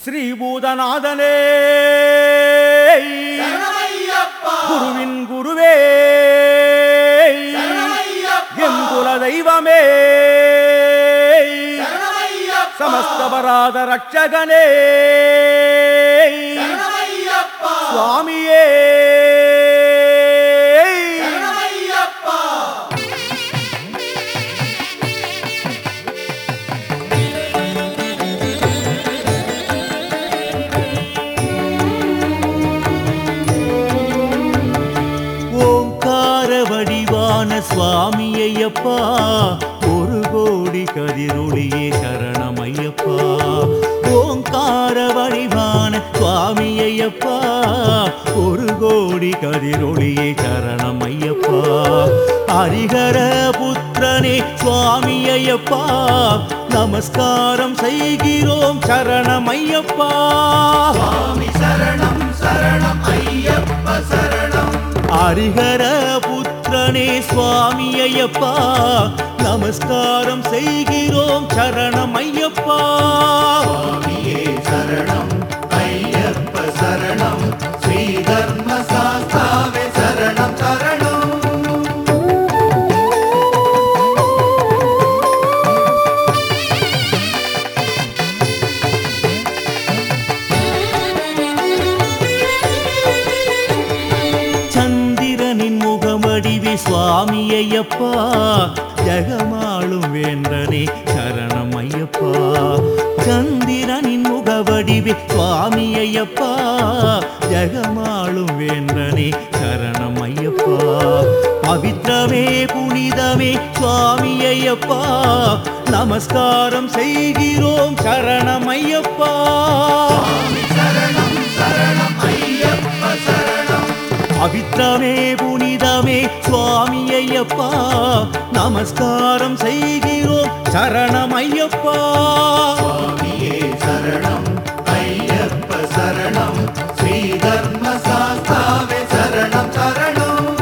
ஸ்ரீபூதநாதனே சரணமையப்பா குருவின் குருவே சரணமையப்பா என் குல தெய்வமே சரணமையப்பா சமஸ்தபராத ரட்சகனே சரணமையப்பா சுவாமியே சரணமையப்பா ஓங்கார வடிவான சுவாமி ஐயப்பா ஒரு கோடி கதிரொளியே சரணம் ஐயப்பா ஓங்கார வடிவான சுவாமி ஐயப்பா ஒரு கோடி கதிரொளியே சரணம் ஐயப்பா ஹரிஹர புத்திரனே சுவாமி ஐயப்பா நமஸ்காரம் செய்கிறோம் சரணம் ஐயப்பா சுவாமி சரணம் சரணம் ஐயப்ப சரணம் ஹரிஹர புத்திரனே சுவாமி ஐயப்பா நமஸ்காரம் செய்கிறோம் சரணம் ஐயப்பா சுவாமியே சரணம் ஐயப்ப சரணம் ஸ்ரீ தர்ம சாஸ்தாவே சரணம் சரணம் சந்திரனின் முகமடிவி சுவாமி ஐயப்பா ஜெகமாளும் வேந்தனே சரணம் ஐயப்பா சந்திரனின் முகவடிவி சுவாமி ஐயப்பா ஜெகமாளும் வேந்தனே சரணம் ஐயப்பா பவித்ரமே புனிதமே சுவாமி ஐயப்பா நமஸ்காரம் செய்கிறோம் சரணம் ஐயப்பா சுவாமி சரணம் சரணம் ஐயப்ப சரணம் பவித்ரமே புனிதமே சுவாமி ஐயப்பா நமஸ்காரம் செய்கிறோம் சரணம் ஐயப்பா சுவாமியே சரணம் ஐயப்ப சரணம் ஸ்ரீ தர்ம சாஸ்தாவே சரணம் சரணம்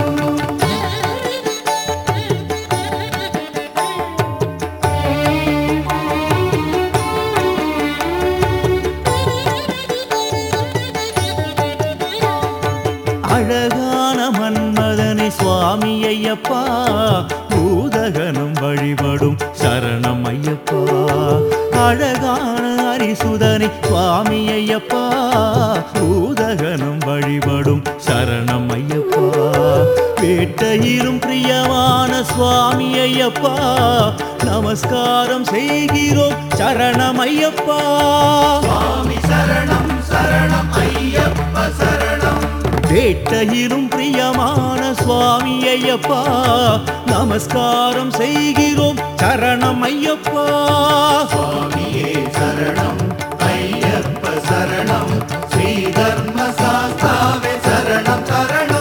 அழகான மன்மதனே சுவாமி ஐயப்பா பூதகனும் வழிபடும் சரணம் ஐயப்பா அழகான ஹரிசுதனே சுவாமி ஐயப்பா பூதகனும் வழிபடும் சரணம் ஐயப்பா வேட்டையிலும் பிரியமான சுவாமி ஐயப்பா நமஸ்காரம் செய்கிறோம் சரணம் ஐயப்பா சுவாமி சரணம் சரணம் ஐயப்ப சரணம் வேட்டையிலும் பிரியமான சுவாமி ஐயப்பா நமஸ்காரம் செய்கிறோம் சரணம் ஐயப்பா சுவாமியே சரணம் ஐயப்ப சரணம் ஸ்ரீ தர்ம சாஸ்தாவே சரணம் சரணம்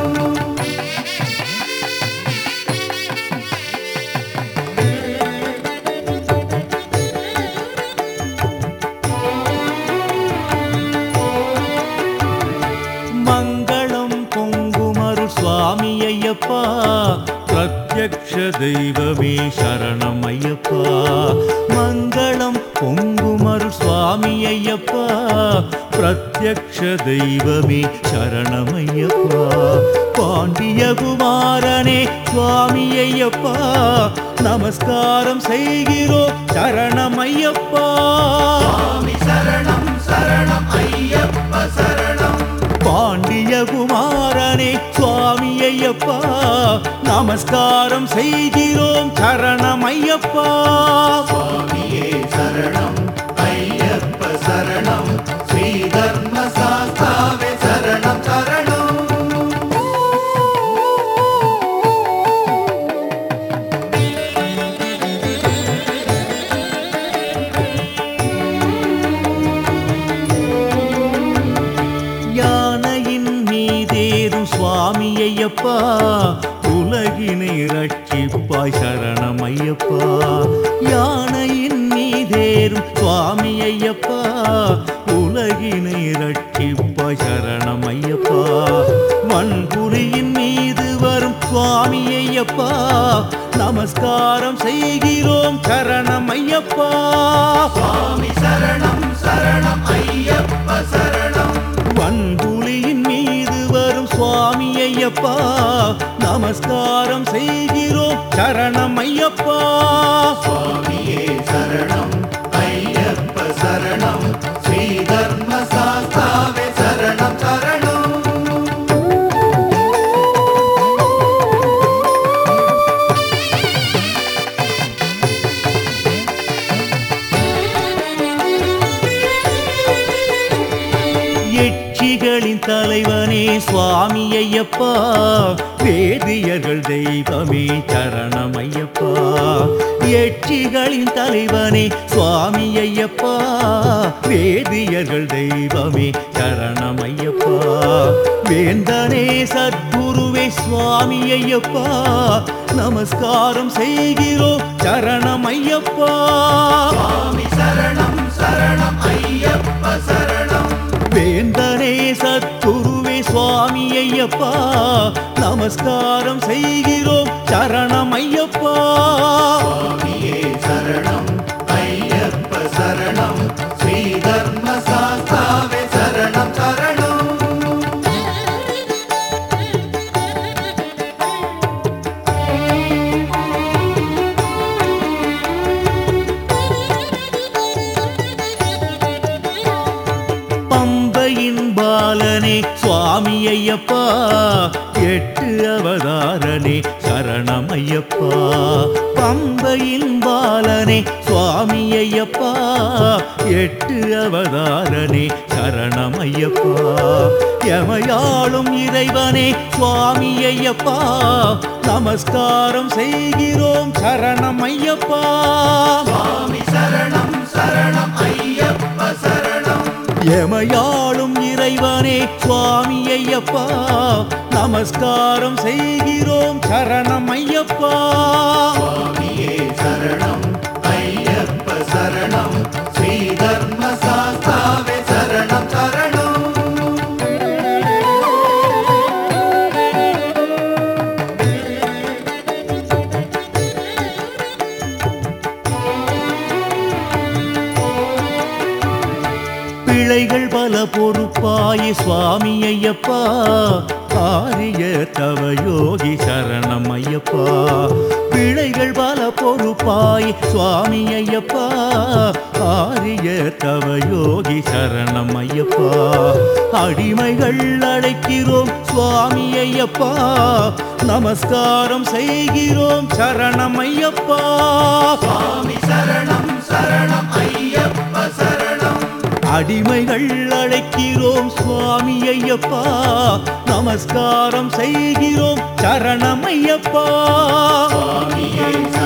மங்களம் பொங்குமரு சுவாமி ஐயப்பா பிரத்யக்ஷ தெய்வமே சரணம் ஐயப்பா மங்களம் பொங்குமரு சுவாமி ஐயப்பா பிரத்யக்ஷ தெய்வமே சரணம் ஐயப்பா பாண்டியகுமாரனே சுவாமி ஐயப்பா நமஸ்காரம் செய்கிறோம் சரணம் ஐயப்பா சுவாமி சரணம் சரணம் ஐயப்ப சரணம் பாண்டியகுமாரனே சுவாமி ஐயப்பா நமஸ்காரம் செய்கிறோம் சரணம் ஐயப்பா சுவாமியே சரணம் ஐயப்ப சரணம் ஸ்ரீ தர்ம சாஸ்தாவே சரணம் சரணம் யானையின் மீதேறும் சுவாமி ஐயப்பா உலகினை ரட்சிப்பாய் சரணம் ஐயப்பா யானையின் மீதேறும் சுவாமி ஐயப்பா உலகினை ரட்சிப்பாய் சரணம் ஐயப்பா வன்புலியின் மீது வரும் சுவாமி ஐயப்பா நமஸ்காரம் செய்கிறோம் சரணம் ஐயப்பா சுவாமி சரணம் சரணம் ஐயப்ப ஐயப்பா நமஸ்காரம் செய்கிறோம் சரணம் ஐயப்பா சுவாமியே சரணம் ஐயப்ப சரணம் ஸ்ரீ தர்ம சாஸ்தாவே சரணம் சரணம் எட்சிகளின் தலைவனே சுவாமி ஐயப்பா வேதியர்கள் தெய்வமே சரணம் ஐயப்பா எட்சிகளின் தலைவனே சுவாமி ஐயப்பா வேதியர்கள் தெய்வமே சரணம் ஐயப்பா வேந்தனே சத்குருவே சுவாமி ஐயப்பா நமஸ்காரம் செய்கிறோம் சரணம் ஐயப்பா சுவாமி சரணம் சரணம் ஐயப்ப சரணம் வேந்தனே சத்குருவே சுவாமி ஐயப்பா நமஸ்காரம் செய்கிறோம் சரணம் ஐயப்பா சுவாமியே சரணம் ஐயப்ப சரணம் ஸ்ரீ தர்ம சாஸ்தாவே சரணம் சரணம் பம்பையின் பாலனே சுவாமி ஐயப்பா எட்டு அவதாரனே சரணம் ஐயப்பா பம்பையின் பாலனே சுவாமி ஐயப்பா எட்டு அவதாரனே சரணம் ஐயப்பா எமையாளும் இறைவனே சுவாமி ஐயப்பா நமஸ்காரம் செய்கிறோம் சரணம் ஐயப்பா சுவாமி சரணம் சரணம் ஐயப்ப சரணம் எமையாளும் இறைவனே சுவாமி ஐயப்பா நமஸ்காரம் செய்கிறோம் சரணம் ஐயப்பா சுவாமியே சரணம் ஐயப்ப சரணம் ஸ்ரீ தர்ம சாஸ்தாவே சரணம் சரணம் பிழைகள் பல பொறுப்பாய சுவாமி ஐயப்பா ஆரிய தவ யோகி சரணம் ஐயப்பா பிழைகள் பல பொறுப்பாய் சுவாமி ஐயப்பா ஆரிய தவ யோகி சரணம் ஐயப்பா அடிமைகள் அழைக்கிறோம் சுவாமி ஐயப்பா நமஸ்காரம் செய்கிறோம் சரணம் ஐயப்பா சுவாமி சரணம் சரணம் ஐயப்ப சரணம் அடிமைகள் அழைக்கிறோம் சுவாமி ஐயப்பா நமஸ்காரம் செய்கிறோம் சரணம் ஐயப்பா சுவாமியே